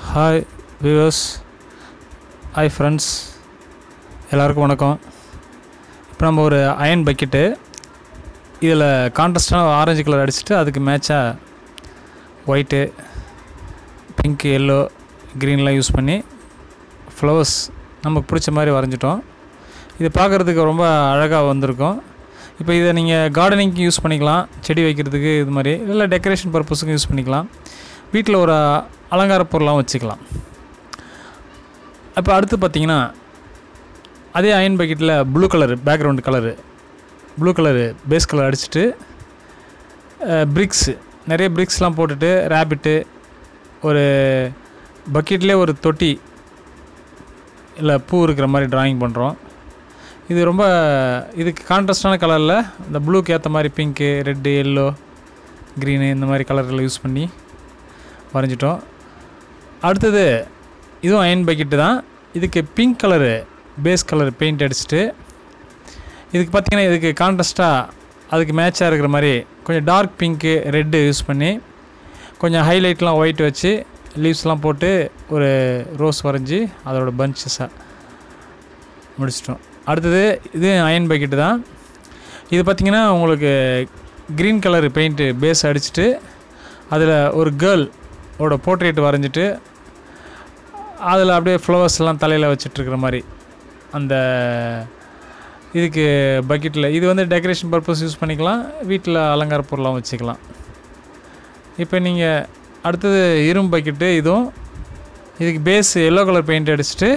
hi viewers hi friends எல்லாருக்கும் வணக்கம் இப்போ நம்ம ஒரு அயன் பக்கெட்டு இதில் கான்ட்ராஸ்டான ஆரஞ்சு கலர் அடிச்சுட்டு அதுக்கு மேட்சாக ஒயிட்டு பிங்க்கு எல்லோ க்ரீன்லாம் யூஸ் பண்ணி ஃப்ளவர்ஸ் நமக்கு பிடிச்ச மாதிரி வரைஞ்சிட்டோம் இது பார்க்குறதுக்கு ரொம்ப அழகாக வந்திருக்கும் இப்போ இதை நீங்கள் கார்டனிங்க்கு யூஸ் பண்ணிக்கலாம் செடி வைக்கிறதுக்கு இது மாதிரி இல்லை டெக்கரேஷன் பர்பஸுக்கும் யூஸ் பண்ணிக்கலாம் வீட்டில் ஒரு அலங்கார பொருளாகவும் வச்சுக்கலாம் இப்போ அடுத்து பார்த்தீங்கன்னா அதே அயன் பக்கெட்டில் blue colour background colour blue colour base colour அடிச்சுட்டு பிரிக்ஸு நிறைய பிரிக்ஸ்லாம் போட்டுட்டு ரேபிட்டு ஒரு பக்கெட்லேயே ஒரு தொட்டி இல்லை பூ இருக்கிற மாதிரி ட்ராயிங் பண்ணுறோம் இது ரொம்ப இதுக்கு கான்ட்ராஸ்டான கலரில் இந்த ப்ளூக்கு ஏற்ற மாதிரி பிங்க்கு ரெட்டு எல்லோ க்ரீனு இந்த மாதிரி கலரில் யூஸ் பண்ணி வரைஞ்சிட்டோம் அடுத்தது இதுவும் அயன் பக்கெட்டு தான் இதுக்கு pink colour base colour paint அடிச்சுட்டு இதுக்கு பார்த்திங்கன்னா இதுக்கு கான்ட்ராஸ்ட்டாக அதுக்கு மேட்சாக இருக்கிற மாதிரி கொஞ்சம் டார்க் பிங்க்கு ரெட்டு யூஸ் பண்ணி கொஞ்சம் ஹைலைட்லாம் ஒயிட் வச்சு லீவ்ஸ்லாம் போட்டு ஒரு ரோஸ் வரைஞ்சி அதோட பஞ்சஸாக முடிச்சிட்டோம் அடுத்தது இது அயன் பக்கெட்டு தான் இது பார்த்திங்கன்னா உங்களுக்கு க்ரீன் கலர் பெயிண்ட்டு பேஸ் அடிச்சுட்டு அதில் ஒரு கேர்ள் ஓட போர்ட்ரேட் வரைஞ்சிட்டு அதில் அப்படியே ஃப்ளவர்ஸ்லாம் தலையில் வச்சிட்ருக்கிற மாதிரி அந்த இதுக்கு பக்கெட்டில் இது வந்து டெக்கரேஷன் பர்பஸ் யூஸ் பண்ணிக்கலாம் வீட்டில் அலங்கார பொருளாகவும் வச்சுக்கலாம் இப்போ நீங்கள் அடுத்தது இரும்பு பக்கெட்டு இதுவும் இதுக்கு பேஸ் எல்லோ கலர் பெயிண்ட் அடிச்சுட்டு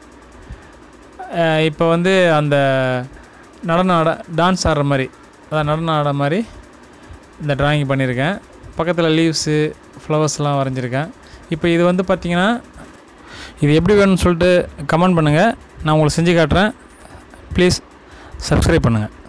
இப்போ வந்து அந்த நடனம் ஆட டான்ஸ் ஆடுற மாதிரி அதான் நடனம் ஆடுற மாதிரி இந்த ட்ராயிங் பண்ணியிருக்கேன் பக்கத்தில் லீவ்ஸு ஃப்ளவர்ஸ்லாம் வரைஞ்சிருக்கேன் இப்போ இது வந்து பார்த்திங்கன்னா இது எப்படி வேணும்னு சொல்லிட்டு கமெண்ட் பண்ணுங்கள் நான் உங்களுக்கு செஞ்சு காட்டுறேன் ப்ளீஸ் சப்ஸ்கிரைப் பண்ணுங்கள்